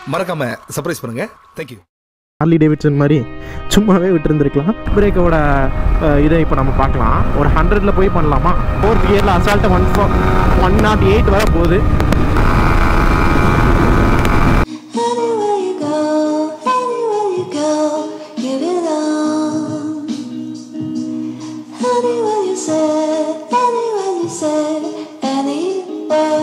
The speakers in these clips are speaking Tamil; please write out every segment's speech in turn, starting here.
மறக்காம சர்ப்ரைஸ் பண்ணுங்க தேங்க்யூ ஹார்லி டேவிட்சன் மாதிரி சும்மாவே விட்டுருந்துருக்கலாம் பிரேக்கோட இதை இப்போ நம்ம பார்க்கலாம் ஒரு ஹண்ட்ரடில் போய் பண்ணலாமா ஃபோர்த் கியரில் அசால்ட்டை one four one naught eight வர போகுது Anywhere you go, anywhere you go, you belong. Anywhere you say, anywhere you say, anywhere.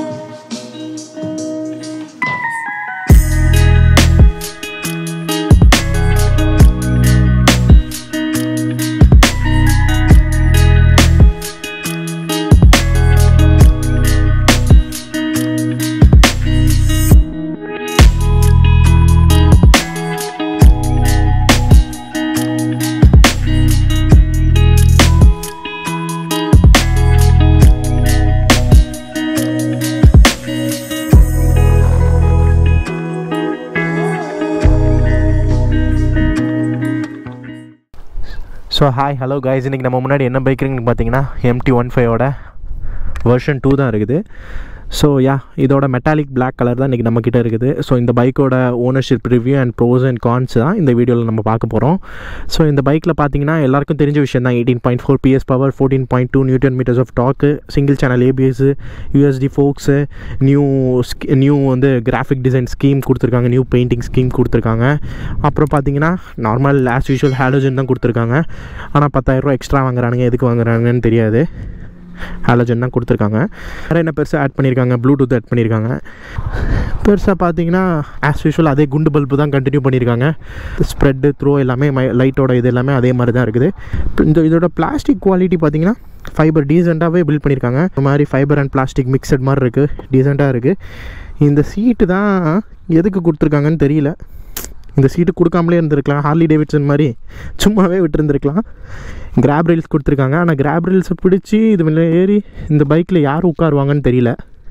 So hi hello guys இன்றைக்கி நம்ம முன்னாடி என்ன பைக்குன்னு பார்த்தீங்கன்னா எம்டி ஒன் ஃபைவோட வெர்ஷன் டூ தான் இருக்குது ஸோ யா இதோட மெட்டாலிக் Black கலர் தான் இன்றைக்கி நம்மக்கிட்ட இருக்குது ஸோ இந்த பைக்கோட ownership review and pros and cons தான் இந்த வீடியோவில் நம்ம பார்க்க போகிறோம் ஸோ இந்த பைக்கில் பார்த்தீங்கன்னா எல்லாருக்கும் தெரிஞ்ச விஷயம் தான் eighteen point four PS power fourteen point two newton metres of torque single channel ABS USD forks new new வந்து கிராஃபிக் டிசைன் ஸ்கீம் கொடுத்துருக்காங்க நியூ பெயிண்டிங் ஸ்கீம் கொடுத்துருக்காங்க அப்புறம் பார்த்தீங்கன்னா நார்மல் ஆஸ் யூஷுவல் ஹாலோஜன் தான் கொடுத்துருக்காங்க ஆனால் பத்தாயிரரூவா எக்ஸ்ட்ரா வாங்குறானுங்க எதுக்கு வாங்குறாங்கன்னு தெரியாது ஹாலோஜன் தான் கொடுத்துருக்காங்க வேறு என்ன பெருசாக ஆட் பண்ணியிருக்காங்க ப்ளூடூத் ஆட் பண்ணியிருக்காங்க பெருசாக பார்த்தீங்கன்னா ஆஸ் யூஷுவல் அதே குண்டு பல்பு தான் கண்டினியூ பண்ணியிருக்காங்க ஸ்ப்ரெட்டு த்ரோ எல்லாமே லைட்டோட இது எல்லாமே அதே மாதிரி தான் இருக்குது இந்த இதோட பிளாஸ்டிக் குவாலிட்டி பார்த்தீங்கன்னா ஃபைபர் டீசெண்டாகவே பில்ட் பண்ணியிருக்காங்க இந்த மாதிரி ஃபைபர் அண்ட் பிளாஸ்டிக் மிக்சட் மாதிரி இருக்குது டீசெண்டாக இருக்குது இந்த சீட்டு தான் எதுக்கு கொடுத்துருக்காங்கன்னு தெரியல இந்த சீட்டு கொடுக்காமலே இருந்திருக்கலாம் ஹார்லி டேவிட்சன் மாதிரி சும்மாவே விட்டுருந்துருக்கலாம் கிராப் ரீல்ஸ் கொடுத்துருக்காங்க ஆனால் கிராப் ரீல்ஸை பிடிச்சி இது மேலே ஏறி இந்த பைக்கில் யார் உட்காருவாங்கன்னு தெரியல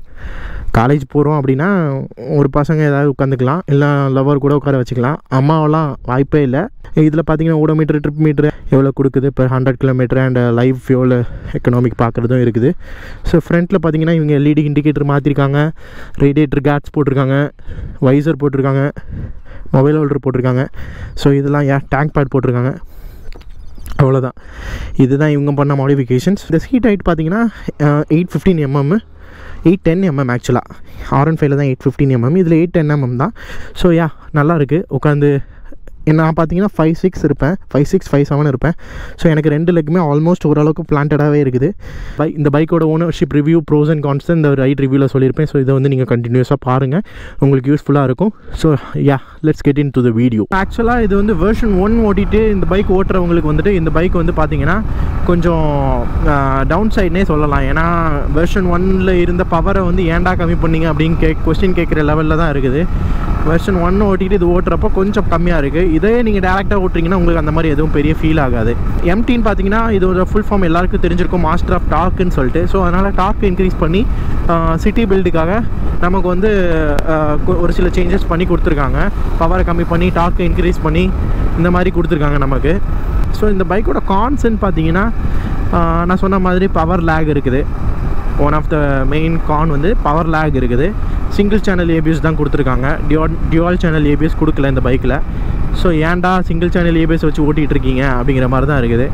காலேஜ் போகிறோம் அப்படின்னா ஒரு பசங்க ஏதாவது உட்காந்துக்கலாம் இல்லை லவர் கூட உட்கார வச்சுக்கலாம் அம்மாவெல்லாம் வாய்ப்பே இல்லை இதில் பார்த்தீங்கன்னா ஓடோமீட்டர் ட்ரிப் மீட்ரு எவ்வளோ கொடுக்குது இப்போ hundred kilometre and life fuel economic பார்க்குறதும் இருக்குது ஸோ ஃப்ரண்ட்டில் பார்த்தீங்கன்னா இவங்க எல்இடி இண்டிகேட்டர் மாற்றிருக்காங்க ரேடியேட்டர் கேட்ஸ் போட்டிருக்காங்க வைசர் போட்டிருக்காங்க மொபைல் ஹோல்டர் போட்டிருக்காங்க ஸோ இதெல்லாம் ஏன் டேங்க் பேட் போட்டிருக்காங்க அவ்வளோதான் இதுதான் இவங்க பண்ண மாடிஃபிகேஷன்ஸ் இந்த சீட் ஹைட் பார்த்தீங்கன்னா eight fifteen mm eight ten mm ஆக்சுவலாக ஆர் ஒன் ஃபைவ்ல தான் எயிட் ஃபிஃப்டீன் எம்எம் இதில் எயிட் டென் எம்எம் தான் ஸோ யா நல்லா இருக்குது உட்காந்து நான் பார்த்தீங்கன்னா ஃபைவ் சிக்ஸ் இருப்பேன் ஃபைவ் சிக்ஸ் ஃபைவ் செவன் இருப்பேன் ஸோ எனக்கு ரெண்டு லெக்குமே ஆல்மோஸ்ட் ஓரளவுக்கு பிளான்டடாகவே இருக்குது பை இந்த பைக்கோட ownership review pros and cons இந்த ரைட் ரிவ்யூவில் சொல்லியிருப்பேன் ஸோ இதை வந்து நீங்கள் கண்டினியூஸாக பாருங்கள் உங்களுக்கு யூஸ்ஃபுல்லாக இருக்கும் so yeah let's get into the video ஆக்சுவலாக இது வந்து வெர்ஷன் ஒன் ஓட்டிட்டு இந்த பைக் ஓட்டுறவங்களுக்கு வந்துட்டு இந்த பைக் வந்து பார்த்தீங்கன்னா கொஞ்சம் டவுன் சைட்னே சொல்லலாம் ஏன்னா வெர்ஷன் ஒன்னில் இருந்த பவரை வந்து ஏன்டா கம்மி பண்ணீங்க அப்படின்னு கே கொஸ்டின் கேட்குற லெவலில் தான் இருக்குது வெர்ஷன் ஒன் ஓட்டிட்டு இது ஓட்டுறப்போ கொஞ்சம் கம்மியாக இருக்குது இதே நீங்கள் டேரெக்டாக ஓட்டுறீங்கன்னா உங்களுக்கு அந்த மாதிரி எதுவும் பெரிய ஃபீல் ஆகாது எம்டின்னு பார்த்தீங்கன்னா இதோட ஃபுல் ஃபார்ம் எல்லாருக்கும் தெரிஞ்சிருக்கும் மாஸ்டர் ஆஃப் டாக்குன்னு சொல்லிட்டு ஸோ அதனால் டாக் இன்க்ரீஸ் பண்ணி சிட்டி பில்டுக்காக நமக்கு வந்து ஆஹ், கொ- ஒரு சில சேஞ்சஸ் பண்ணி கொடுத்துருக்காங்க பவரை கம்மி பண்ணி டாக்கை இன்க்ரீஸ் பண்ணி இந்த மாதிரி கொடுத்துருக்காங்க நமக்கு ஸோ இந்த பைக்கோட கான்ஸ்ன்னு பார்த்தீங்கன்னா ஆஹ், நான் சொன்ன மாதிரி பவர் லேக் இருக்குது one of the main con வந்து பவர் லேக் இருக்குது சிங்கிள் சேனல் ஏபிஎஸ் தான் கொடுத்துருக்காங்க டியூல் டியூவல் சேனல் ஏபிஎஸ் கொடுக்கல இந்த பைக்கில் ஸோ ஏன்டா சிங்கிள் சேனல் ஏபிஎஸ் வச்சு ஓட்டிகிட்டு இருக்கீங்க அப்படிங்கிற மாதிரி தான் இருக்குது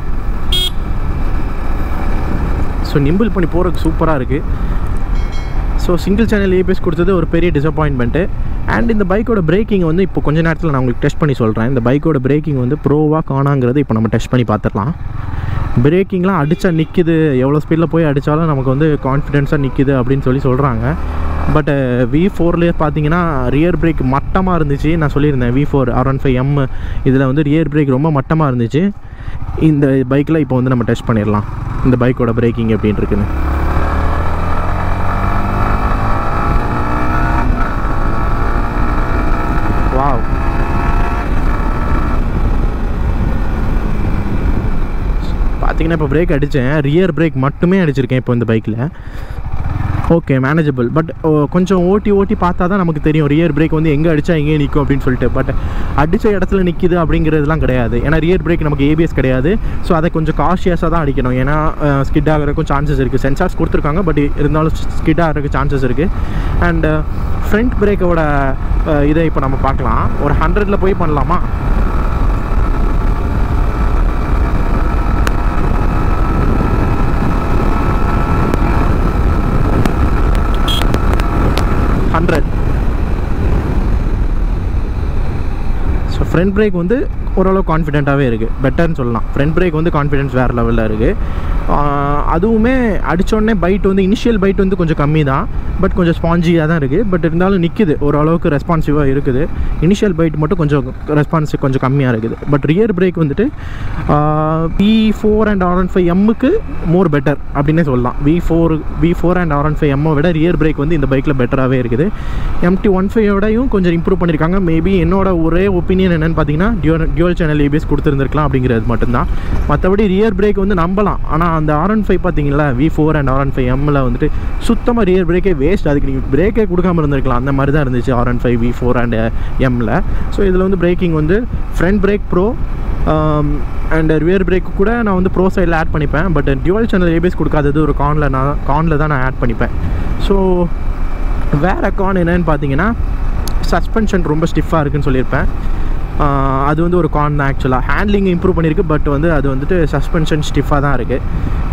ஸோ நிம்பிள் பண்ணி போகிறதுக்கு சூப்பராக இருக்குது ஸோ சிங்கிள் சேனல் ஏபிஎஸ் கொடுத்தது ஒரு பெரிய டிசப்பாயின்மெண்ட்டு அண்ட் இந்த பைக்கோட பிரேக்கிங் வந்து இப்போ கொஞ்ச நேரத்தில் நான் உங்களுக்கு டெஸ்ட் பண்ணி சொல்கிறேன் இந்த பைக்கோட பிரேக்கிங் வந்து ப்ரோவாக காணாங்கிறது இப்போ நம்ம டெஸ்ட் பண்ணி பார்த்துடலாம் பிரேக்கிங்லாம் அடித்தா நிற்கிது எவ்வளோ ஸ்பீடில் போய் அடித்தாலும் நமக்கு வந்து கான்ஃபிடென்ஸாக நிற்கிது அப்படின்னு சொல்லி சொல்கிறாங்க பட் வி ஃபோர்லேயே பார்த்தீங்கன்னா ரியர் பிரேக் மட்டமாக இருந்துச்சு நான் சொல்லியிருந்தேன் V four R one five M இதில் வந்து ரியர் பிரேக் ரொம்ப மட்டமாக இருந்துச்சு இந்த பைக்கில் இப்போ வந்து நம்ம டெஸ்ட் பண்ணிடலாம் இந்த பைக்கோட பிரேக்கிங் எப்படின்னு இருக்குன்னு வாவ் பார்த்தீங்கன்னா இப்போ பிரேக் அடித்தேன் ரியர் பிரேக் மட்டுமே அடிச்சிருக்கேன் இப்போ இந்த பைக்கில் ஓகே மேனேஜபிள் பட் கொஞ்சம் ஓட்டி ஓட்டி பார்த்தா தான் நமக்கு தெரியும் ரியர் பிரேக் வந்து எங்கே அடித்தா எங்கே நிற்கும் அப்படின்னு சொல்லிட்டு பட் அடித்த இடத்துல நிற்கிது அப்படிங்கிறதுலாம் கிடையாது ஏன்னா ரியர் பிரேக் நமக்கு ஏபிஎஸ் கிடையாது ஸோ அதை கொஞ்சம் காஷியஸாக தான் அடிக்கணும் ஏன்னா ஸ்கிட் ஆகிறதுக்கும் சான்சஸ் இருக்குது சென்சார்ஸ் கொடுத்துருக்காங்க பட் இருந்தாலும் ஸ்கிட் ஆகிறதுக்கு சான்சஸ் இருக்குது அண்ட் ஃப்ரண்ட் பிரேக்கோட இதை இப்போ நம்ம பார்க்கலாம் ஒரு ஹண்ட்ரடில் போய் பண்ணலாமா ஹண்ட்ரட் ஸோ ஃப்ரண்ட் பிரேக் வந்து ஓரளவு கான்ஃபிடென்ட்டாகவே இருக்குது பெட்டர்னு சொல்லலாம் ஃப்ரண்ட் பிரேக் வந்து கான்ஃபிடென்ஸ் வேறு லெவலில் இருக்குது அதுவுமே அடித்தோடனே பைட் வந்து இனிஷியல் பைட் வந்து கொஞ்சம் கம்மி தான் பட் கொஞ்சம் ஸ்பாஞ்சியாக தான் இருக்குது பட் இருந்தாலும் நிற்குது ஓரளவுக்கு ரெஸ்பான்சிவாக இருக்குது இனிஷியல் பைட் மட்டும் கொஞ்சம் ரெஸ்பான்ஸ் கொஞ்சம் கம்மியாக இருக்குது பட் ரியர் பிரேக் வந்துட்டு V four and R one five எம்முக்கு மோர் பெட்டர் அப்படின்னே சொல்லலாம் V four V four and R one five எம்மை விட ரியர் பிரேக் வந்து இந்த பைக்கில் பெட்டராகவே இருக்குது எம்டி ஒன் ஃபைவோடையும் கொஞ்சம் இம்ப்ரூவ் பண்ணியிருக்காங்க மேபி என்னோட ஒரே ஒப்பீனியன் என்னென்னு பார்த்தீங்கன்னா டியூல் டியூவல் சேனல் ஏபிஎஸ் கொடுத்துருந்துருக்கலாம் அப்படிங்கிறது மட்டும்தான் மற்றபடி ரியர் பிரேக் வந்து நம்பலாம் ஆனால் அந்த ஆர் ஒன் ஃபைவ் பார்த்தீங்களா V four and R one five எம்மில் வந்துட்டு சுத்தமாக ரியர் பிரேக்கே வேஸ்ட் அதுக்கு நீங்கள் பிரேக்கே கொடுக்காம இருந்திருக்கலாம் அந்த மாதிரி தான் இருந்துச்சு R one five V four and எம்மில் ஸோ இதில் வந்து பிரேக்கிங் வந்து front brake pro and rear brake கூட நான் வந்து ப்ரோ சைடில் ஆட் பண்ணிப்பேன் பட் டியூவல் சேனல் ஏபிஎஸ் கொடுக்காதது ஒரு கானில் நான் கானில் தான் நான் ஆட் பண்ணிப்பேன் ஸோ வேறு கான் என்னன்னு பார்த்தீங்கன்னா சஸ்பென்ஷன் ரொம்ப ஸ்டிஃபாக இருக்குன்னு சொல்லியிருப்பேன் ஆஹ் அது வந்து ஒரு கான் தான் ஆக்சுவலாக ஹேண்ட்லிங் இம்ப்ரூவ் பண்ணியிருக்கு பட் வந்து அது வந்துட்டு சஸ்பென்ஷன் ஸ்டிஃபாக தான் இருக்குது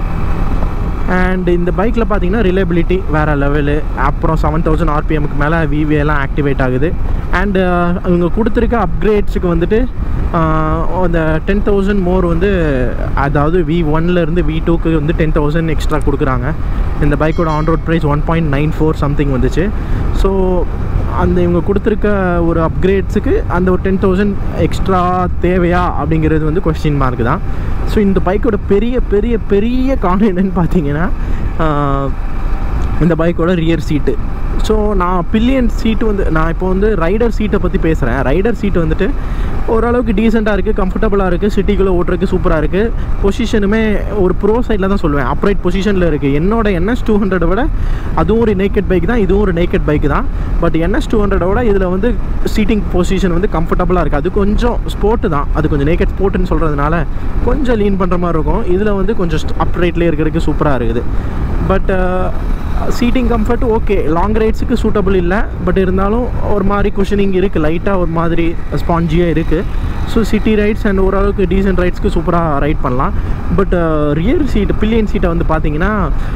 அண்ட் இந்த பைக்கில் பார்த்தீங்கன்னா ரிலேபிலிட்டி வேறு லெவலு அப்புறம் செவன் தௌசண்ட் ஆர்பிஎம்க்கு மேலே விவிஎல்லாம் ஆக்டிவேட் ஆகுது அண்டு இவங்க கொடுத்துருக்க அப்கிரேட்ஸுக்கு வந்துட்டு ஆஹ் அந்த டென் தௌசண்ட் மோர் வந்து அதாவது வி ஒன்லேருந்து வி டூக்கு வந்து டென் தௌசண்ட் எக்ஸ்ட்ரா கொடுக்குறாங்க இந்த பைக்கோட on road price one point nine four something வந்துச்சு ஸோ அந்த இவங்க கொடுத்துருக்க ஒரு அப்கிரேட்ஸுக்கு அந்த ஒரு டென் தௌசண்ட் எக்ஸ்ட்ரா தேவையா அப்படிங்கிறது வந்து கொஸ்டின் மார்க் தான் ஸோ இந்த பைக்கோட பெரிய பெரிய பெரிய காரணம் என்னன்னு பார்த்தீங்கன்னா ஆஹ், இந்த பைக்கோட ரியர் சீட்டு ஸோ நான் பில்லியன் சீட்டு வந்து நான் இப்போ வந்து ரைடர் சீட்டை பற்றி பேசுகிறேன் ரைடர் சீட்டு வந்துட்டு ஓரளவுக்கு டீசெண்டாக இருக்குது கம்ஃபர்டபுளாக இருக்குது சிட்டிக்குள்ளே ஓட்டுறதுக்கு சூப்பராக இருக்குது பொசிஷனுமே ஒரு ப்ரோ சைடில் தான் சொல்லுவேன் அப்ரைட் பொசிஷனில் இருக்குது என்னோட என்எஸ் டூ ஹண்ட்ரடை விட அதுவும் ஒரு நேக்கட் பைக் தான் இதுவும் ஒரு நேக்கட் பைக் தான் பட் என்எஸ் டூ ஹண்ட்ரடை விட இதில் வந்து சீட்டிங் பொசிஷன் வந்து கம்ஃபர்டபுளாக இருக்குது அது கொஞ்சம் ஸ்போர்ட்டு தான் அது கொஞ்சம் நேக்கட் ஸ்போர்ட்டுன்னு சொல்கிறதுனால கொஞ்சம் லீன் பண்ணுற மாதிரி இருக்கும் இதில் வந்து கொஞ்சம் அப்ரைட்லேயே இருக்கிறதுக்கு சூப்பராக இருக்குது but seating comfort okay long ரைட்ஸுக்கு சூட்டபிள் இல்லை பட் இருந்தாலும் ஒரு மாதிரி குஷனிங் இருக்குது லைட்டாக ஒரு மாதிரி ஸ்பாஞ்சியாக இருக்குது ஸோ சிட்டி ரைட்ஸ் அண்ட் ஓரளவுக்கு டீசென்ட் ரைட்ஸ்க்கு சூப்பராக ரைட் பண்ணலாம் பட் ரியர் சீட் பில்லியன் சீட்டை வந்து பார்த்தீங்கன்னா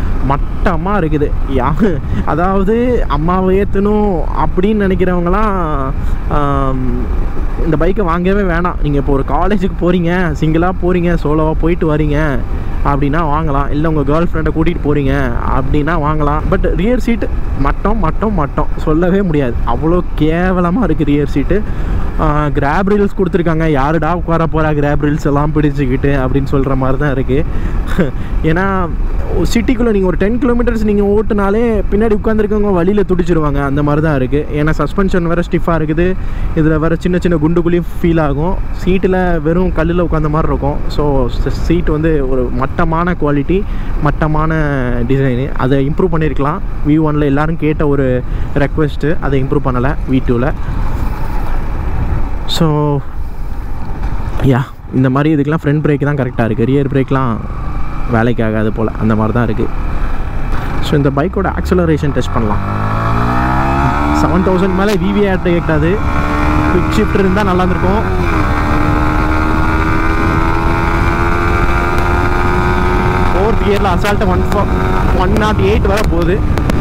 மட்டமாக இருக்குது யா அதாவது அம்மாவை ஏற்றணும் அப்படின்னு நினைக்கிறவங்களாம் ஆம், இந்த பைக்கை வாங்கவே வேணாம் நீங்கள் இப்போ ஒரு காலேஜுக்கு போகிறீங்க சிங்கிளாக போகிறீங்க சோலோவாக போயிட்டு வரீங்க அப்படின்னா வாங்கலாம் இல்லை உங்கள் கேர்ள் ஃப்ரெண்டை கூட்டிகிட்டு போகிறீங்க அப்படின்னா வாங்கலாம் பட் ரியர் சீட்டு மட்டம் மட்டம் மட்டம் சொல்லவே முடியாது அவ்வளோ கேவலமாக இருக்குது ரியர் சீட்டு கிராப் ரீல்ஸ் கொடுத்துருக்காங்க யாருடா உட்கார போகிறா கிராப் ரீல்ஸ் எல்லாம் பிடிச்சிக்கிட்டு அப்படின்னு சொல்கிற மாதிரி தான் இருக்குது ஏன்னா சிட்டிக்குள்ளே நீங்கள் ஒரு டென் கிலோமீட்டர்ஸ் நீங்கள் ஓட்டுனாலே பின்னாடி உட்காந்துருக்கவங்க வழியில் துடிச்சிருவாங்க அந்த மாதிரி தான் இருக்குது ஏன்னா சஸ்பென்ஷன் வேறு ஸ்டிஃபாக இருக்குது இதில் வேறு சின்ன சின்ன குண்டுக்குள்ளேயும் ஃபீல் ஆகும் சீட்டில் வெறும் கல்லில் உட்காந்த மாதிரி இருக்கும் ஸோ சீட் வந்து ஒரு மட்டமான குவாலிட்டி மட்டமான டிசைனு அதை இம்ப்ரூவ் பண்ணியிருக்கலாம் வி ஒனில் எல்லாரும் கேட்ட ஒரு ரெக்வெஸ்ட்டு அதை இம்ப்ரூவ் பண்ணலை வி டூவில் ஸோ யா இந்த மாதிரி இதுக்கெலாம் ஃப்ரண்ட் பிரேக் தான் கரெக்டாக இருக்குது ரியர் பிரேக்லாம் வேலைக்கு ஆகாது போல் அந்த மாதிரி தான் இருக்குது ஸோ இந்த பைக்கோட ஆக்சலரேஷன் டெஸ்ட் பண்ணலாம் செவன் தௌசண்ட் மேலே விவி ஆட் கேட்காது குவிக் ஷிஃப்ட் இருந்தால் நல்லா இருந்திருக்கும் ஃபோர்த் கியரில் அசால்ட்டை ஒன் ஒன் நாட் எயிட் வர போகுது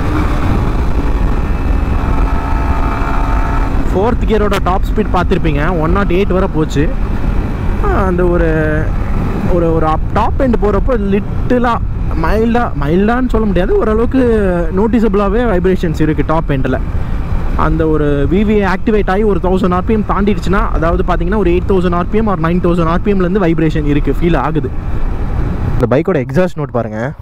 ஃபோர்த் கியரோட டாப் ஸ்பீட் பார்த்துருப்பீங்க ஒன் நாட் எயிட் வர போச்சு ஆஹ் அந்த ஒரு ஒரு ஒரு அப் டாப் எண்ட் போகிறப்போ லிட்டிலாக மைல்டாக மைல்டான்னு சொல்ல முடியாது ஓரளவுக்கு நோட்டிசபிளாகவே வைப்ரேஷன்ஸ் இருக்குது டாப் எண்டில் அந்த ஒரு விவிஏ ஆக்டிவேட் ஆகி ஒரு தௌசண்ட் ஆர்பிஎம் தாண்டிடுச்சுன்னா அதாவது பார்த்தீங்கன்னா ஒரு எயிட் தௌசண்ட் ஆர்பிஎம் ஒரு நைன் தௌசண்ட் ஆர்பிஎம்லேருந்து வைப்ரேஷன் இருக்குது ஃபீல் ஆகுது இந்த பைக்கோட எக்ஸாஸ்ட் நோட் பாருங்கள்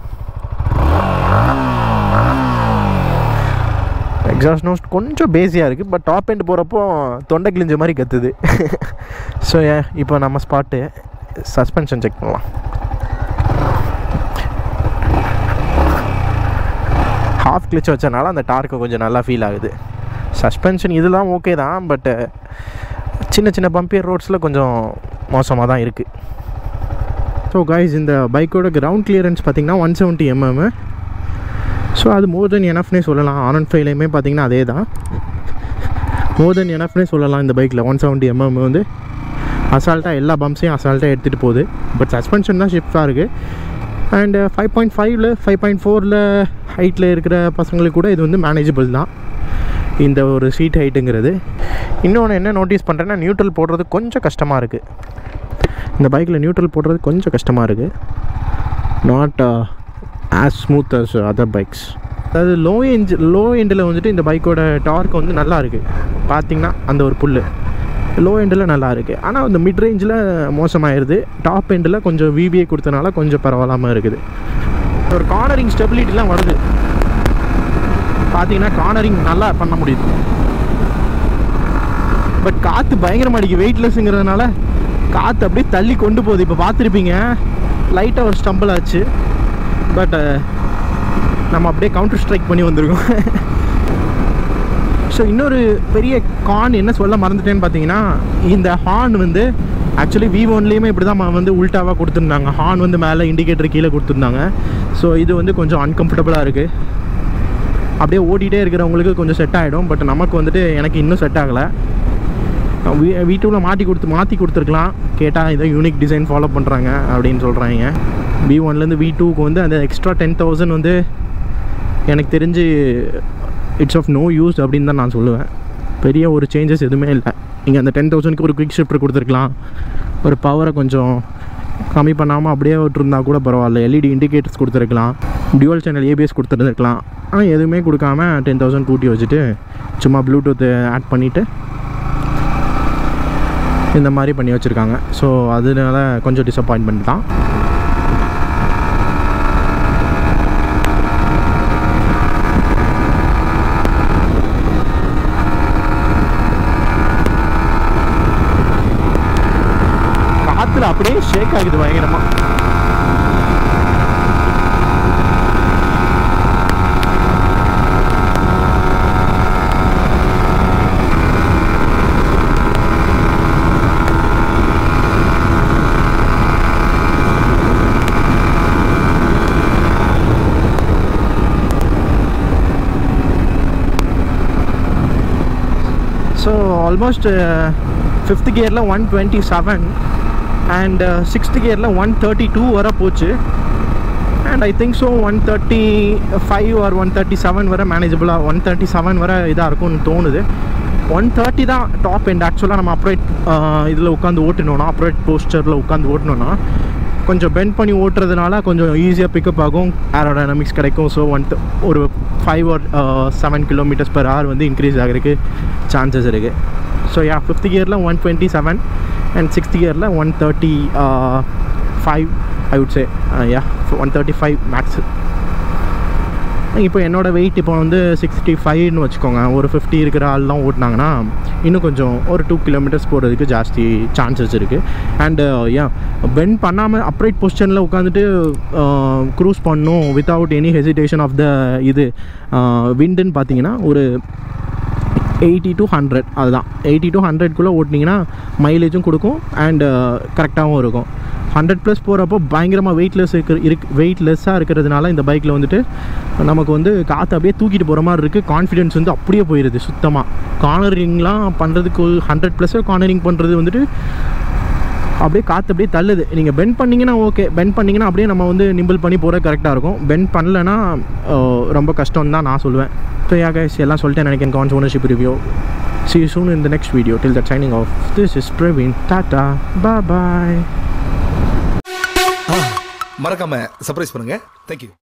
எக்ஸாஸ்ட் நோட் கொஞ்சம் பேஸியாக இருக்குது பட் டாப் எண்ட் போகிறப்போ தொண்டை கிழிஞ்ச மாதிரி கத்துது ஸோ இப்போ நம்ம ஸ்பாட்டு சஸ்பென்ஷன் செக் பண்ணலாம் ஹாஃப் கிளிச் வச்சனால அந்த டார்க்கு கொஞ்சம் நல்லா ஃபீல் ஆகுது சஸ்பென்ஷன் இதெல்லாம் ஓகே தான் பட்டு சின்ன சின்ன பம்பியர் ரோட்ஸில் கொஞ்சம் மோசமாக தான் இருக்குது ஸோ கைஸ் இந்த பைக்கோட கிரவுண்ட் கிளியரன்ஸ் பார்த்தீங்கன்னா ஒன் செவன்ட்டி எம்எம் ஸோ அது மோர் தென் எனஃப்னே சொல்லலாம் ஆர் ஒன் ஃபைவ்லையுமே பார்த்தீங்கன்னா அதே தான் மோர் தென் எனஃப்னே சொல்லலாம் இந்த பைக்கில் ஒன் செவன்ட்டி எம்எம் வந்து அசால்ட்டாக எல்லா பம்ப்ஸையும் அசால்ட்டாக எடுத்துகிட்டு போகுது பட் சஸ்பென்ஷன் தான் ஷிஃப்டாக இருக்குது அண்டு ஃபைவ் பாயிண்ட் ஃபைவ்ல ஃபைவ் பாயிண்ட் ஃபோரில் ஹைட்டில் இருக்கிற பசங்களுக்கு கூட இது வந்து மேனேஜபிள் தான் இந்த ஒரு சீட் ஹைட்டுங்கிறது இன்னொன்று என்ன நோட்டீஸ் பண்ணுறேன்னா நியூட்ரல் போடுறது கொஞ்சம் கஷ்டமாக இருக்குது இந்த பைக்கில் நியூட்ரல் போடுறது கொஞ்சம் கஷ்டமாக இருக்குது not as smooth as other bikes அதாவது லோ எஞ்ச் லோ எண்டில் வந்துட்டு இந்த பைக்கோட டார்க் வந்து நல்லா இருக்குது பார்த்தீங்கன்னா அந்த ஒரு புல் லோ எண்டில் நல்லா இருக்குது ஆனால் அந்த மிட் ரேஞ்சில் மோசமாயிருது டாப் எண்டில் கொஞ்சம் விபிஏ கொடுத்தனால கொஞ்சம் பரவாயில்லாமல் இருக்குது ஒரு கார்னரிங் ஸ்டெபிலிட்டிலாம் வருது பார்த்தீங்கன்னா கார்னரிங் நல்லா பண்ண முடியுது பட் காற்று பயங்கரமாக அடிக்கு வெயிட்லெஸ்ஸுங்கிறதுனால காற்று அப்படியே தள்ளி கொண்டு போகுது இப்போ பார்த்துருப்பீங்க லைட்டாக ஒரு ஸ்டம்பிள் ஆச்சு பட் நம்ம அப்படியே கவுண்டர் ஸ்ட்ரைக் பண்ணி வந்திருக்கோம் ஸோ இன்னொரு பெரிய கான் என்ன சொல்ல மறந்துட்டேன்னு பார்த்தீங்கன்னா இந்த ஹார்ன் வந்து ஆக்சுவலி வி ஒன்லேயுமே இப்படி தான் வந்து உல்ட்டாவாக கொடுத்துருந்தாங்க ஹார்ன் வந்து மேலே இண்டிகேட்டர் கீழே கொடுத்துருந்தாங்க ஸோ இது வந்து கொஞ்சம் அன்கம்ஃபர்டபுளாக இருக்குது அப்படியே ஓடிட்டே இருக்கிறவங்களுக்கு கொஞ்சம் செட் ஆகிடும் பட் நமக்கு வந்துட்டு எனக்கு இன்னும் செட் ஆகலை வீ வீட்டுக்குள்ள மாட்டி கொடுத்து மாற்றி கொடுத்துருக்கலாம் கேட்டால் இதை யூனிக் டிசைன் ஃபாலோ பண்ணுறாங்க அப்படின்னு சொல்கிறாங்க வி ஒன்லேருந்து வி டூக்கு வந்து அந்த எக்ஸ்ட்ரா டென் தௌசண்ட் வந்து எனக்கு தெரிஞ்சு இட்ஸ் ஆஃப் நோ யூஸ் அப்படின்னு தான் நான் சொல்லுவேன் பெரிய ஒரு சேஞ்சஸ் எதுவுமே இல்லை நீங்கள் அந்த டென் தௌசண்ட்க்கு ஒரு குவிக் ஷிஃப்டர் கொடுத்துருக்கலாம் ஒரு பவரை கொஞ்சம் கம்மி பண்ணாமல் அப்படியே விட்டுருந்தா கூட பரவாயில்ல எல்இடி இண்டிகேட்டர்ஸ் கொடுத்துருக்கலாம் டியூவல் சேனல் ஏபிஎஸ் கொடுத்துருந்துருக்கலாம் ஆனால் எதுவுமே கொடுக்காம டென் தௌசண்ட் கூட்டி வச்சுட்டு சும்மா ப்ளூடூத் ஆட் பண்ணிவிட்டு இந்த மாதிரி பண்ணி வச்சுருக்காங்க ஸோ அதனால கொஞ்சம் டிசப்பாயின்மெண்ட் தான் காற்றுல அப்படியே ஷேக் ஆகுது பயங்கரமாக ஸோ ஆல்மோஸ்ட் ஃபிஃப்த் கியரில் one twenty seven and sixth கியரில் ஒன் தேர்ட்டி டூ வர போச்சு and I think so one thirty five or one thirty seven வர மேனேஜபிளாக ஒன் தேர்ட்டி செவன் வர இதாக இருக்கும்னு தோணுது ஒன் தேர்ட்டி தான் டாப் எண்ட் ஆக்சுவலாக நம்ம அப்ரேட் இதில் உட்காந்து ஓட்டினோன்னா அப்ரேட் போஸ்டரில் உட்காந்து ஓட்டினோன்னா கொஞ்சம் பெண்ட் பண்ணி ஓட்டுறதுனால கொஞ்சம் ஈஸியாக பிக்கப் ஆகும் ஏரோடைனமிக்ஸ் கிடைக்கும் ஸோ ஒன் ஒரு five or seven kilometres per hour வந்து இன்க்ரீஸ் ஆகிறதுக்கு சான்சஸ் இருக்குது ஸோ யா ஃபிஃப்த் கியரில் one twenty seven and sixth கியரில் one thirty five I would say ya one thirty five max இப்போ என்னோடய வெயிட் இப்போ வந்து சிக்ஸ்டி ஃபைவ்னு வச்சுக்கோங்க ஒரு ஃபிஃப்டி இருக்கிற ஆள்லாம் ஓட்டினாங்கன்னா இன்னும் கொஞ்சம் ஒரு டூ கிலோமீட்டர்ஸ் போகிறதுக்கு ஜாஸ்தி சான்சஸ் இருக்குது அண்டு ஏன் பெண்ட் பண்ணாமல் அப்ரைட் பொசிஷனில் உட்காந்துட்டு க்ரூஸ் பண்ணும் without any hesitation of the இது விண்டுன்னு பார்த்தீங்கன்னா ஒரு எயிட்டி டு ஹண்ட்ரட் அதுதான் எயிட்டி டு ஹண்ட்ரட்குள்ளே ஓட்டினீங்கன்னா மைலேஜும் கொடுக்கும் அண்டு கரெக்டாகவும் இருக்கும் ஹண்ட்ரட் ப்ளஸ் போகிறப்போ பயங்கரமாக வெயிட்லெஸ் இருக்கிற இருக்கு வெயிட்லெஸ்ஸாக இருக்கிறதுனால இந்த பைக்கில் வந்துட்டு நமக்கு வந்து காற்று அப்படியே தூக்கிட்டு போகிற மாதிரி இருக்குது கான்ஃபிடென்ஸ் வந்து அப்படியே போயிடுது சுத்தமாக கார்னரிங்லாம் பண்ணுறதுக்கு ஹண்ட்ரட் ப்ளஸ்ஸாக கார்னரிங் பண்ணுறது வந்துட்டு அப்படியே காற்று அப்படியே தள்ளுது நீங்கள் பெண்ட் பண்ணிங்கன்னா ஓகே பெண்ட் பண்ணிங்கன்னா அப்படியே நம்ம வந்து நிம்பிள் பண்ணி போகிற கரெக்டாக இருக்கும் பெண்ட் பண்ணலன்னா ரொம்ப கஷ்டம் தான் நான் சொல்லுவேன் ஸோ யா கைஸ் எல்லாம் சொல்லிட்டேன் நினைக்கிறேன் cons ownership review See you soon in the next video. Till that signing off. This is Praveen. Tata. Bye bye. மறக்காம சர்ப்ரைஸ் பண்ணுங்க தேங்க்யூ